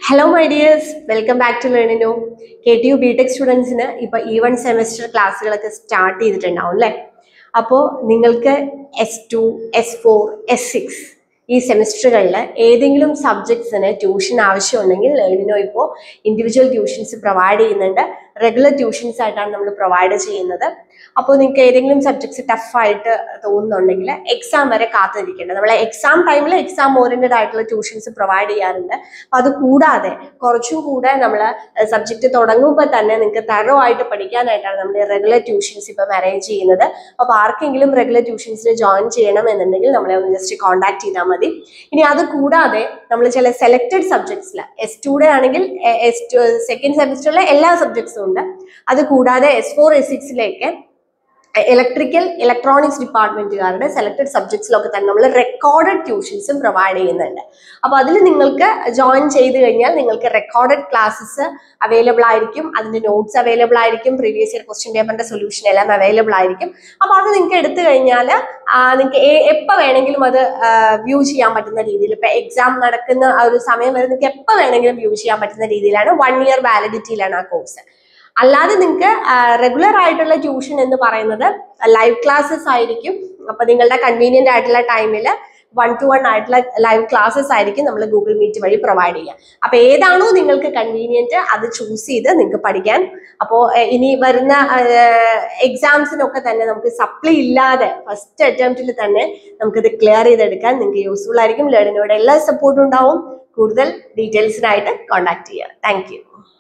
hello my dears welcome back to Learnino K T U B tech സ്റ്റുഡൻസിന് ഇപ്പോൾ ഈ one semester ക്ലാസ്സുകളൊക്കെ start ചെയ്തിട്ടുണ്ടാവും അല്ലേ അപ്പോൾ നിങ്ങൾക്ക് S two S four S six ഈ സെമിസ്റ്ററുകളിൽ ഏതെങ്കിലും സബ്ജക്ട്സിന് ട്യൂഷൻ ആവശ്യമുണ്ടെങ്കിൽ ലേണിനോ ഇപ്പോൾ ഇൻഡിവിജ്വൽ ട്യൂഷൻസ് പ്രൊവൈഡ് ചെയ്യുന്നുണ്ട് റെഗുലർ ട്യൂഷൻസ് ആയിട്ടാണ് നമ്മൾ പ്രൊവൈഡ് ചെയ്യുന്നത് അപ്പോൾ നിങ്ങൾക്ക് ഏതെങ്കിലും സബ്ജക്ട്സ് ടഫായിട്ട് തോന്നുന്നുണ്ടെങ്കിൽ എക്സാം വരെ കാത്തിരിക്കേണ്ടത് നമ്മൾ എക്സാം ടൈമിൽ എക്സാം ഓറിയൻറ്റഡ് ആയിട്ടുള്ള ട്യൂഷൻസ് പ്രൊവൈഡ് ചെയ്യാറുണ്ട് അപ്പോൾ അത് കൂടാതെ കുറച്ചും കൂടെ നമ്മൾ സബ്ജക്റ്റ് തുടങ്ങുമ്പോൾ തന്നെ നിങ്ങൾക്ക് തറോ ആയിട്ട് പഠിക്കാനായിട്ടാണ് നമ്മൾ റെഗുലർ ട്യൂഷൻസ് ഇപ്പം അറേഞ്ച് ചെയ്യുന്നത് അപ്പോൾ ആർക്കെങ്കിലും റെഗുലർ ട്യൂഷൻസിന് ജോയിൻ ചെയ്യണം എന്നുണ്ടെങ്കിൽ നമ്മളെ ഒന്ന് ജസ്റ്റ് കോൺടാക്ട് ചെയ്താൽ മതി ഇനി അത് കൂടാതെ നമ്മൾ ചില സെലക്റ്റഡ് സബ്ജക്ട്സിൽ എസ് ടുയുടെ ആണെങ്കിൽ എസ് ടു സെക്കൻഡ് സെമിസ്റ്ററിലെ എല്ലാ സബ്ജക്ട്സും ഉണ്ട് അത് കൂടാതെ എസ് ഫോർ എസ് സിക്സിലേക്ക് ഇലക്ട്രിക്കൽ ഇലക്ട്രോണിക്സ് ഡിപ്പാർട്ട്മെന്റുകാരുടെ സെലക്ടഡ് സബ്ജക്ട്സിലൊക്കെ തന്നെ നമ്മൾ റെക്കോർഡഡ് ട്യൂഷൻസും പ്രൊവൈഡ് ചെയ്യുന്നുണ്ട് അപ്പോൾ അതിൽ നിങ്ങൾക്ക് ജോയിൻ ചെയ്ത് കഴിഞ്ഞാൽ നിങ്ങൾക്ക് റെക്കോർഡഡ് ക്ലാസ്സസ് അവൈലബിൾ ആയിരിക്കും അതിന്റെ നോട്ട്സ് അവൈലബിൾ ആയിരിക്കും പ്രീവിയസ് ഇയർ ക്വസ്റ്റ്യൻ പേപ്പറിന്റെ സൊല്യൂഷൻ എല്ലാം അവൈലബിൾ ആയിരിക്കും അപ്പോൾ അത് നിങ്ങൾക്ക് എടുത്തു കഴിഞ്ഞാൽ നിങ്ങൾക്ക് എപ്പോൾ വേണമെങ്കിലും അത് വ്യൂ ചെയ്യാൻ പറ്റുന്ന രീതിയിൽ ഇപ്പൊ എക്സാം നടക്കുന്ന ആ ഒരു സമയം വരെ നിങ്ങൾക്ക് എപ്പോൾ വേണമെങ്കിലും വ്യൂ ചെയ്യാൻ പറ്റുന്ന രീതിയിലാണ് വൺ ഇയർ വാലിഡിറ്റിയിലാണ് ആ കോഴ്സ് അല്ലാതെ നിങ്ങൾക്ക് റെഗുലർ ആയിട്ടുള്ള ട്യൂഷൻ എന്ന് പറയുന്നത് ലൈവ് ക്ലാസ്സസ് ആയിരിക്കും അപ്പൊ നിങ്ങളുടെ കൺവീനിയന്റ് ആയിട്ടുള്ള ടൈമിൽ വൺ ടു വൺ ആയിട്ടുള്ള ലൈവ് ക്ലാസ്സസ് ആയിരിക്കും നമ്മൾ ഗൂഗിൾ മീറ്റ് വഴി പ്രൊവൈഡ് ചെയ്യുക അപ്പൊ ഏതാണോ നിങ്ങൾക്ക് കൺവീനിയന്റ് അത് ചൂസ് ചെയ്ത് നിങ്ങൾക്ക് പഠിക്കാൻ അപ്പോൾ ഇനി വരുന്ന എക്സാംസിനൊക്കെ തന്നെ നമുക്ക് സപ്ലി ഇല്ലാതെ ഫസ്റ്റ് അറ്റംപ്റ്റിൽ തന്നെ നമുക്കിത് ക്ലിയർ ചെയ്തെടുക്കാൻ നിങ്ങൾക്ക് യൂസ്ഫുൾ ആയിരിക്കും ലേണിനോട് എല്ലാ സപ്പോർട്ടും ഉണ്ടാവും കൂടുതൽ ഡീറ്റെയിൽസിനായിട്ട് കോൺടാക്ട് ചെയ്യുക താങ്ക് യു